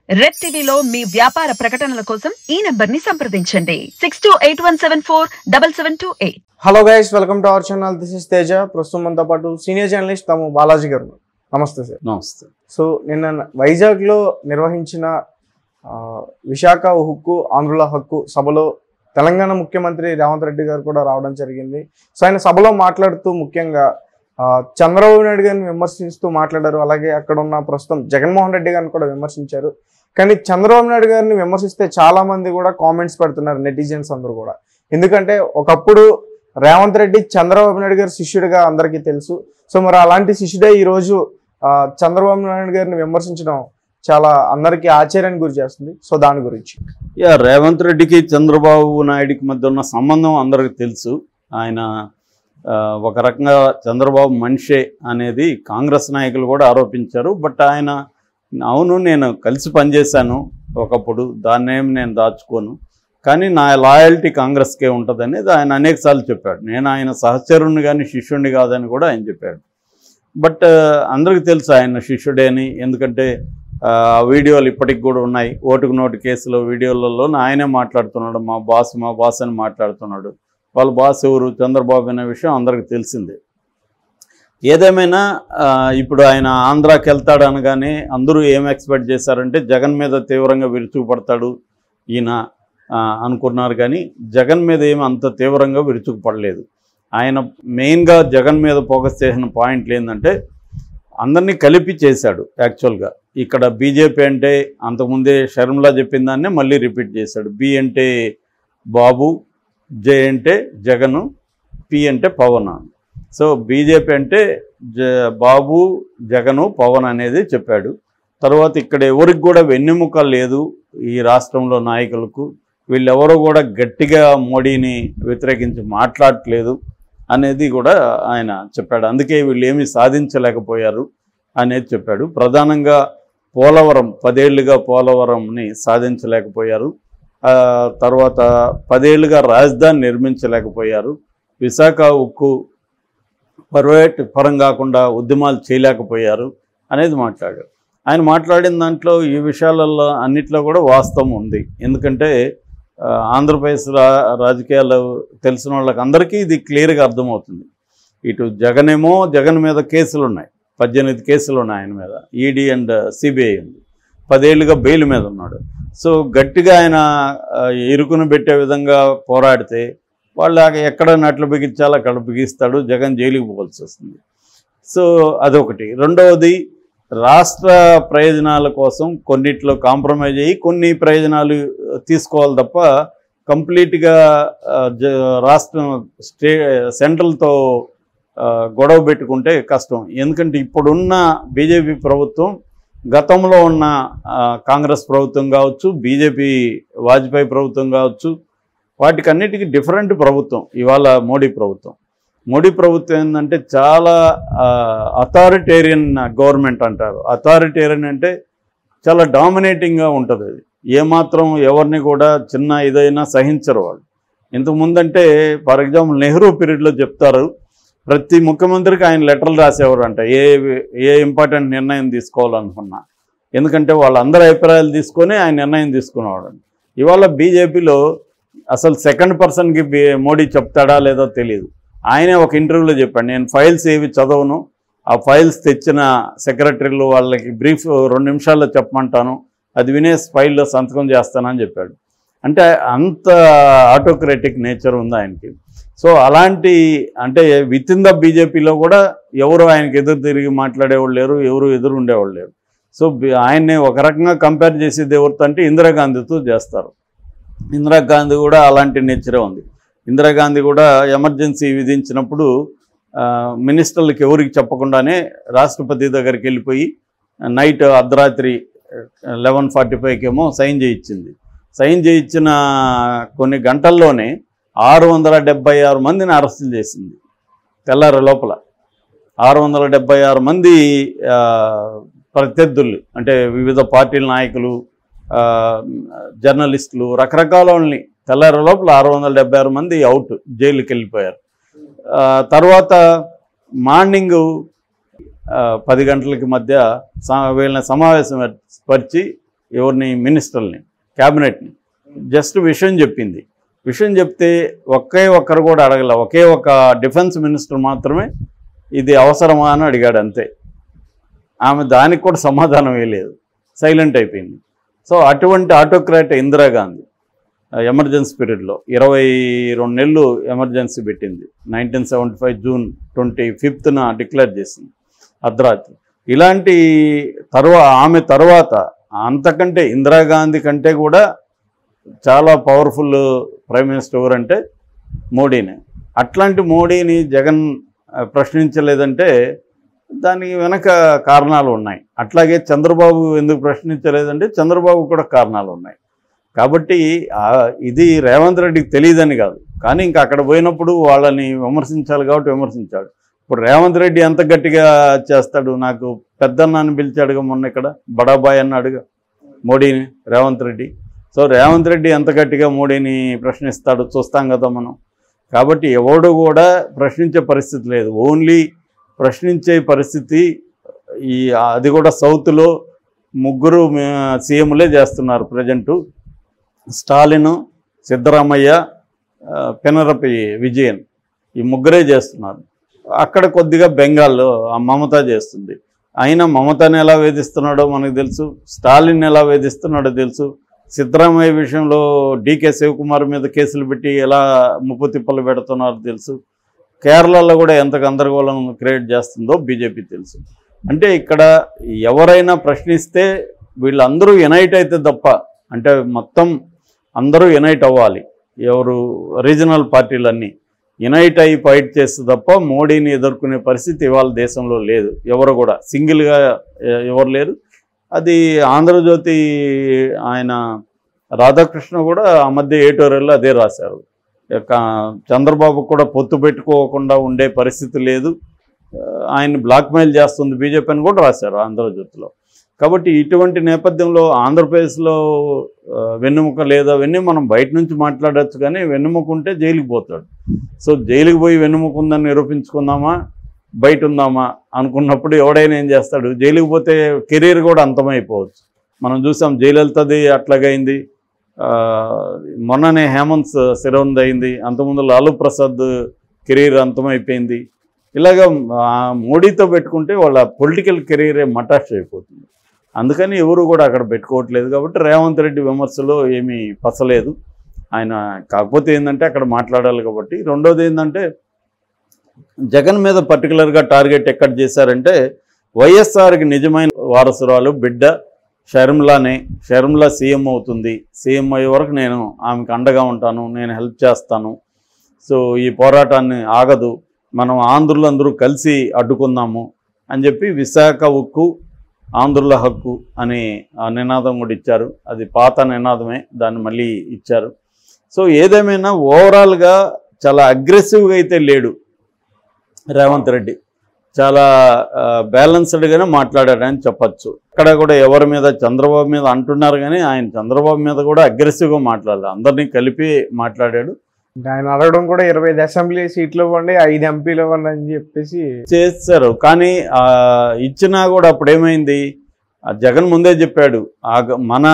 red టీవీలో మీ వ్యాపార ప్రకటనల కోసం ఈ నెంబర్ ని సంప్రదించండి six two eight one seven four double seven two eight hello guys welcome to our channel this is Teja ప్రస్తుతం మనతో పాటు సీనియర్ జర్నలిస్ట్ తాము బాలాజీ గారు నమస్తే సార్ నమస్తే సో నిన్న వైజాగ్లో నిర్వహించిన ఆ, విశాఖ హక్కు ఆంధ్రుల హక్కు సభలో తెలంగాణ ముఖ్యమంత్రి రేవంత్ రెడ్డి గారు కూడా రావడం జరిగింది సో ఆయన సభలో మాట్లాడుతూ ముఖ్యంగా ఆ, చంద్రబాబు నాయుడు గారిని విమర్శిస్తూ మాట్లాడారు అలాగే అక్కడ ఉన్న ప్రస్తుతం జగన్మోహన్ రెడ్డి గారిని కూడా విమర్శించారు కానీ చంద్రబాబు నాయుడు గారిని విమర్శిస్తే చాలా మంది కూడా కామెంట్స్ పెడుతున్నారు నెటిజన్స్ అందరూ కూడా ఎందుకంటే ఒకప్పుడు రేవంత్ రెడ్డి చంద్రబాబు నాయుడు గారి శిష్యుడిగా అందరికీ తెలుసు సో మరి అలాంటి శిష్యుడే ఈ రోజు ఆ, చంద్రబాబు నాయుడు గారిని విమర్శించడం చాలా అందరికీ ఆశ్చర్యానికి గురి చేస్తుంది సో దాని గురించి యా రేవంత్ రెడ్డికి చంద్రబాబు నాయుడికి మధ్య ఉన్న సంబంధం అందరికి తెలుసు ఆయన ఆ, ఒక రకంగా చంద్రబాబు మనిషే అనేది కాంగ్రెస్ నాయకులు కూడా ఆరోపించారు బట్ ఆయన అవును నేను కలిసి పనిచేశాను ఒకప్పుడు దాన్నేం నేను దాచుకోను కానీ నా లాయల్టీ కాంగ్రెస్కే ఉంటుంది అనేది ఆయన అనేకసార్లు చెప్పాడు నేను ఆయన సహచరుణ్ణి కానీ శిష్యుణ్ణి కాదని కూడా ఆయన చెప్పాడు బట్ అందరికీ తెలుసు ఆయన శిష్యుడే అని ఎందుకంటే ఆ వీడియోలు ఇప్పటికి కూడా ఉన్నాయి ఓటుకు నోటు కేసులో వీడియోలలో ఆయనే మాట్లాడుతున్నాడు మా బాస్ మా బాస్ అని మాట్లాడుతున్నాడు వాళ్ళ బాస్ ఎవరు చంద్రబాబు అనే విషయం అందరికీ తెలిసిందే ఏదేమైనా ఆ, ఇప్పుడు ఆయన ఆంధ్రాకి వెళ్తాడు అనగానే అందరూ ఏం ఎక్స్పెక్ట్ చేశారంటే జగన్ మీద తీవ్రంగా విరుచుకుపడతాడు ఈయన ఆ, అనుకున్నారు కానీ జగన్ మీద ఏమి అంత తీవ్రంగా విరుచుకుపడలేదు ఆయన మెయిన్గా జగన్ మీద ఫోకస్ చేసిన పాయింట్లు ఏంటంటే అందరినీ కలిపి చేశాడు యాక్చువల్గా ఇక్కడ బీజేపీ అంటే అంతకుముందే షర్మిలా చెప్పిన దాన్నే మళ్ళీ రిపీట్ చేశాడు బి అంటే బాబు జే అంటే జగను పి అంటే పవన్ సో బీజేపీ అంటే జ బాబు జగను పవన్ అనేది చెప్పాడు తర్వాత ఇక్కడ ఎవరికి కూడా వెన్నెముక లేదు ఈ రాష్ట్రంలో నాయకులకు వీళ్ళెవరూ కూడా గట్టిగా మోడీని వ్యతిరేకించి మాట్లాడట్లేదు అనేది కూడా ఆయన చెప్పాడు అందుకే వీళ్ళు ఏమీ సాధించలేకపోయారు అనేది చెప్పాడు ప్రధానంగా పోలవరం పదేళ్లుగా పోలవరంని సాధించలేకపోయారు ఆ, తర్వాత పదేళ్లుగా రాజధాని నిర్మించలేకపోయారు విశాఖ ఉక్కు ప్రైవేట్ పరం కాకుండా ఉద్యమాలు చేయలేకపోయారు అనేది మాట్లాడారు ఆయన మాట్లాడిన దాంట్లో ఈ విషయాలలో అన్నిట్లో కూడా వాస్తవం ఉంది ఎందుకంటే ఆ, ఆంధ్రప్రదేశ్ రా రాజకీయాలు తెలిసిన వాళ్ళకి అందరికీ ఇది క్లియర్గా అర్థమవుతుంది ఇటు జగన్ ఏమో జగన్ మీద కేసులు ఉన్నాయి పద్దెనిమిది కేసులు ఉన్నాయి ఆయన మీద ఈడీ అండ్ సిబిఐ ఉంది పదేళ్లుగా బెయిల్ మీద ఉన్నాడు సో గట్టిగా ఆయన ఆ, ఇరుకును పెట్టే విధంగా పోరాడితే వాళ్ళు ఆ ఎక్కడ నట్లు బిగించాలో అక్కడ బిగిస్తాడు జగన్ జైలుకి పోవాల్సి వస్తుంది సో అదొకటి రెండవది రాష్ట్ర ప్రయోజనాల కోసం కొన్నిట్లో కాంప్రమైజ్ అయ్యి కొన్ని ప్రయోజనాలు తీసుకోవాలి తప్ప కంప్లీట్గా ఆ, జ- రాష్ట్రం స్టే సెంట్రల్తో ఆ, గొడవ పెట్టుకుంటే కష్టం ఎందుకంటే ఇప్పుడున్న బీజేపీ ప్రభుత్వం గతంలో ఉన్న ఆ, కాంగ్రెస్ ప్రభుత్వం కావచ్చు బీజేపీ వాజ్పేయి ప్రభుత్వం కావచ్చు వాటికన్నిటికీ డిఫరెంట్ ప్రభుత్వం ఇవాళ మోడీ ప్రభుత్వం మోడీ ప్రభుత్వం ఏంటంటే చాలా అథారిటేరియన్ గవర్నమెంట్ అంటారు అథారిటేరియన్ అంటే చాలా డామినేటింగ్గా ఉంటుంది అది ఏమాత్రం ఎవరిని కూడా చిన్న ఇదైనా సహించరు వాళ్ళు ఇంతకు ముందంటే ఫర్ ఎగ్జాంపుల్ నెహ్రూ పీరియడ్లో చెప్తారు ప్రతి ముఖ్యమంత్రికి ఆయన లెటర్లు రాసేవారు అంట ఏ ఏ ఇంపార్టెంట్ నిర్ణయం తీసుకోవాలనుకున్నా ఎందుకంటే వాళ్ళందరి అభిప్రాయాలు తీసుకొని ఆయన నిర్ణయం తీసుకునేవాడు ఇవాళ బీజేపీలో అసలు సెకండ్ పర్సన్కి బి మోడీ చెప్తాడా లేదో తెలియదు ఆయనే ఒక ఇంటర్వ్యూలో చెప్పాడు నేను ఫైల్స్ ఏవి చదవను ఆ ఫైల్స్ తెచ్చిన సెక్రటరీలు వాళ్ళకి బ్రీఫ్ రెండు నిమిషాల్లో చెప్పమంటాను అది వినే ఫైల్లో సంతకం చేస్తానని చెప్పాడు అంటే అంత ఆటోక్రటిక్ నేచర్ ఉంది ఆయనకి సో అలాంటి అంటే విత్ ఇన్ ద బీజేపీలో కూడా ఎవరు ఆయనకి ఎదురు తిరిగి మాట్లాడేవాళ్ళు లేరు ఎవరు ఎదురు ఉండేవాళ్ళు లేరు సో బి- ఆయన్ని ఒక రకంగా కంపేర్ చేసేది ఎవరితో అంటే ఇందిరాగాంధీతో చేస్తారు ఇందిరాగాంధీ కూడా అలాంటి నేచరే ఉంది ఇందిరాగాంధీ కూడా ఎమర్జెన్సీ విధించినప్పుడు ఆ, మినిస్టర్లకి ఎవరికి చెప్పకుండానే రాష్ట్రపతి దగ్గరికి వెళ్ళిపోయి నైట్ అర్ధరాత్రి లెవెన్ ఫార్టీ ఫైవ్కి ఏమో సైన్ చేయించింది సైన్ చేయించిన కొన్ని గంటల్లోనే ఆరు వందల డెబ్బై ఆరు మందిని అరెస్టులు చేసింది తెల్లారి లోపల ఆరు వందల డెబ్బై ఆరు మంది ఆ, ప్రత్యర్థులు అంటే వివిధ పార్టీల నాయకులు ఆ, జర్నలిస్టులు రకరకాల వాళ్ళని తెల్లారి లోపల ఆరు వందల డెబ్బై ఆరు మంది అవుట్ జైలుకి వెళ్ళిపోయారు ఆ, తర్వాత మార్నింగ్ ఆ, పది గంటలకి మధ్య స- వీళ్ళని సమావేశం పరిచి ఎవరిని మినిస్టర్ని క్యాబినెట్ని జస్ట్ విషయం చెప్పింది విషయం చెప్తే ఒకే ఒక్కరు కూడా అడగల ఒకే ఒక డిఫెన్స్ మినిస్టర్ మాత్రమే ఇది అవసరమా అని అడిగాడు అంతే ఆమె దానికి కూడా సమాధానం వేయలేదు సైలెంట్ అయిపోయింది సో అటువంటి ఆటోక్రాట్ ఇందిరాగాంధీ ఎమర్జెన్సీ పీరియడ్లో ఇరవై రెండు నెలలు ఎమర్జెన్సీ పెట్టింది nineteen seventy five June twenty ఫిఫ్త్న డిక్లేర్ చేసింది అర్ధరాత్రి ఇలాంటి తర్వా ఆమె తర్వాత అంతకంటే ఇందిరాగాంధీ కంటే కూడా చాలా పవర్ఫుల్ ప్రైమ్ మినిస్టర్ ఎవరంటే మోడీనే అట్లాంటి మోడీని జగన్ ఆ, ప్రశ్నించలేదంటే దానికి వెనక కారణాలు ఉన్నాయి అట్లాగే చంద్రబాబు ఎందుకు ప్రశ్నించలేదంటే చంద్రబాబు కూడా కారణాలు ఉన్నాయి కాబట్టి ఆ, ఇది రేవంత్ రెడ్డికి తెలియదని కాదు కానీ ఇంకా అక్కడ పోయినప్పుడు వాళ్ళని విమర్శించాలి కాబట్టి విమర్శించాడు ఇప్పుడు రేవంత్ రెడ్డి ఎంత గట్టిగా చేస్తాడు నాకు పెద్దన్నాన్ని పిలిచాడుగా మొన్న ఇక్కడ బడాబాయ్ అన్నాడుగా మోడీని రేవంత్ రెడ్డి సో రేవంత్ రెడ్డి ఎంత గట్టిగా మోడీని ప్రశ్నిస్తాడు చూస్తాం కదా మనం కాబట్టి ఎవడు కూడా ప్రశ్నించే పరిస్థితి లేదు ఓన్లీ ప్రశ్నించే పరిస్థితి ఈ అది కూడా సౌత్లో ముగ్గురు మే- సీఎంలే చేస్తున్నారు ప్రజెంటు స్టాలిన్ సిద్ధరామయ్య ఆ, పినరపి విజయన్ ఈ ముగ్గురే చేస్తున్నారు అక్కడ కొద్దిగా బెంగాల్లో ఆ మమత చేస్తుంది అయినా మమతని ఎలా వేధిస్తున్నాడో మనకు తెలుసు స్టాలిన్ ఎలా వేధిస్తున్నాడో తెలుసు సిద్ధరామయ్య విషయంలో డీకే శివకుమార్ మీద కేసులు పెట్టి ఎలా ముప్పు తిప్పలు పెడుతున్నారో తెలుసు కేరళలో కూడా ఎంత గందరగోళం క్రియేట్ చేస్తుందో బీజేపీ తెలుసు అంటే ఇక్కడ ఎవరైనా ప్రశ్నిస్తే వీళ్ళందరూ యునైట్ అయితే తప్ప అంటే మొత్తం అందరూ యునైట్ అవ్వాలి ఎవరు రీజనల్ పార్టీలన్నీ యునైట్ అయ్యి ఫైట్ చేస్తే తప్ప మోడీని ఎదుర్కొనే పరిస్థితి ఇవాళ దేశంలో లేదు ఎవరు కూడా సింగిల్గా ఎ- ఎవరు లేరు అది ఆంధ్రజ్యోతి ఆయన రాధాకృష్ణ కూడా ఆ మధ్య ఏటోరెల్లో అదే రాశారు ఇక చంద్రబాబు కూడా పొత్తు పెట్టుకోకుండా ఉండే పరిస్థితి లేదు ఆ, ఆయన బ్లాక్మెయిల్ చేస్తుంది బీజేపీ అని కూడా రాశారు ఆంధ్రజ్యోతిలో కాబట్టి ఇటువంటి నేపథ్యంలో ఆంధ్రప్రదేశ్లో ఆ, వెన్నెముక లేదా అవన్నీ మనం బయట నుంచి మాట్లాడచ్చు కానీ వెన్నెముక ఉంటే జైలుకి పోతాడు సో జైలుకి పోయి వెన్నెముక ఉందని నిరూపించుకుందామా బయట ఉందామా అనుకున్నప్పుడు ఎవడైనా ఏం చేస్తాడు జైలుకి పోతే కెరీర్ కూడా అంతమైపోవచ్చు మనం చూసాం జయలలితది అట్లాగైంది ఆ, మొన్ననే హేమంత్ శిరోంద్ అయింది అంతకుముందు లాలూ ప్రసాద్ కెరీర్ అంతమైపోయింది ఇలాగ ఆ, మోడీతో పెట్టుకుంటే వాళ్ళ పొలిటికల్ కెరీరే మటాష్ అయిపోతుంది అందుకని ఎవరు కూడా అక్కడ పెట్టుకోవట్లేదు కాబట్టి రేవంత్ రెడ్డి విమర్శలో ఏమీ పసలేదు ఆయన కాకపోతే ఏంటంటే అక్కడ మాట్లాడాలి కాబట్టి రెండోది ఏంటంటే జగన్ మీద పర్టికులర్గా టార్గెట్ ఎక్కడ చేశారంటే వైఎస్ఆర్కి నిజమైన వారసురాలు బిడ్డ షర్మిలానే షర్మిలా సీఎం అవుతుంది సీఎం అయ్యే వరకు నేను ఆమెకు అండగా ఉంటాను నేను హెల్ప్ చేస్తాను సో ఈ పోరాటాన్ని ఆగదు మనం ఆంధ్రులు అందరూ కలిసి అడ్డుకుందాము అని చెప్పి విశాఖ ఉక్కు ఆంధ్రుల హక్కు అనే ఆ నినాదం కూడా ఇచ్చారు అది పాత నినాదమే దాన్ని మళ్ళీ ఇచ్చారు సో ఏదేమైనా ఓవరాల్గా చాలా అగ్రెసివ్గా అయితే లేడు రేవంత్ రెడ్డి చాలా బ్యాలెన్స్డ్గానే మాట్లాడాడని చెప్పచ్చు అక్కడ కూడా ఎవరి మీద చంద్రబాబు మీద అంటున్నారు కానీ ఆయన చంద్రబాబు మీద కూడా అగ్రెసివ్గా మాట్లాడలేదు అందరినీ కలిపి మాట్లాడాడు ఆయన అడగడం కూడా ఇరవై ఐదు అసెంబ్లీ సీట్లు ఇవ్వండి ఐదు ఎంపీలు ఇవ్వండి అని చెప్పేసి చేస్తారు కానీ ఆ, ఇచ్చినా కూడా అప్పుడు ఏమైంది ఆ జగన్ ముందే చెప్పాడు ఆ గ- మన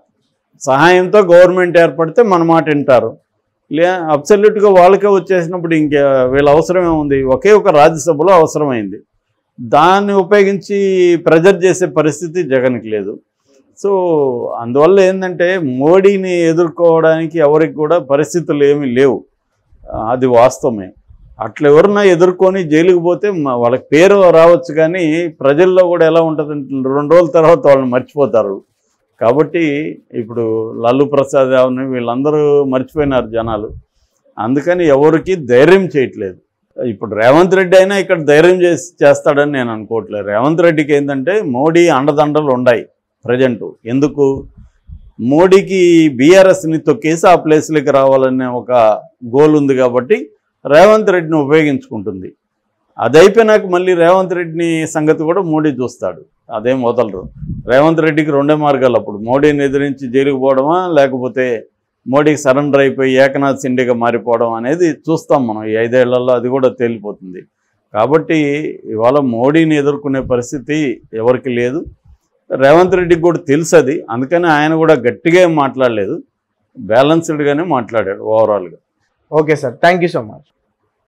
సహాయంతో గవర్నమెంట్ ఏర్పడితే మన మాట వింటారు లే అబ్సల్యూట్గా వాళ్ళకే వచ్చేసినప్పుడు ఇంకే వీళ్ళ అవసరం ఏముంది ఒకే ఒక రాజ్యసభలో అవసరమైంది దాన్ని ఉపయోగించి ప్రెజర్ చేసే పరిస్థితి జగన్కి లేదు సో అందువల్ల ఏంటంటే మోడీని ఎదుర్కోవడానికి ఎవరికి కూడా పరిస్థితులు ఏమీ లేవు ఆ, అది వాస్తవమే అట్లా ఎవరన్నా ఎదుర్కొని జైలుకి పోతే మ- వాళ్ళకి పేరు రావచ్చు కానీ ప్రజల్లో కూడా ఎలా ఉంటుంది రెండు రోజుల తర్వాత వాళ్ళని మర్చిపోతారు కాబట్టి ఇప్పుడు లల్లు ప్రసాద్ అవని వీళ్ళందరూ మర్చిపోయినారు జనాలు అందుకని ఎవరికి ధైర్యం చేయట్లేదు ఇప్పుడు రేవంత్ రెడ్డి అయినా ఇక్కడ ధైర్యం చేసి చేస్తాడని నేను అనుకోవట్లేదు రేవంత్ రెడ్డికి ఏంటంటే మోడీ అండదండలు ఉన్నాయి ప్రజెంట్ ఎందుకు మోడీకి బీఆర్ఎస్ని తొక్కేసి ఆ ప్లేస్లోకి రావాలనే ఒక గోల్ ఉంది కాబట్టి రేవంత్ రెడ్డిని ఉపయోగించుకుంటుంది అది అయిపోయినాక మళ్ళీ రేవంత్ రెడ్డిని సంగతి కూడా మోడీ చూస్తాడు అదేం వదలరు రేవంత్ రెడ్డికి రెండే మార్గాలు అప్పుడు మోడీని ఎదిరించి జైలుకు పోవడమా లేకపోతే మోడీకి సరెండర్ అయిపోయి ఏకనాథ్ సిండేగా మారిపోవడం అనేది చూస్తాం మనం ఈ ఐదేళ్లలో అది కూడా తేలిపోతుంది కాబట్టి ఇవాళ మోడీని ఎదుర్కొనే పరిస్థితి ఎవరికి లేదు రేవంత్ రెడ్డికి కూడా తెలుసు అది అందుకని ఆయన కూడా గట్టిగా ఏం మాట్లాడలేదు బ్యాలెన్స్డ్గానే మాట్లాడాడు ఓవరాల్గా okay sir thank you so much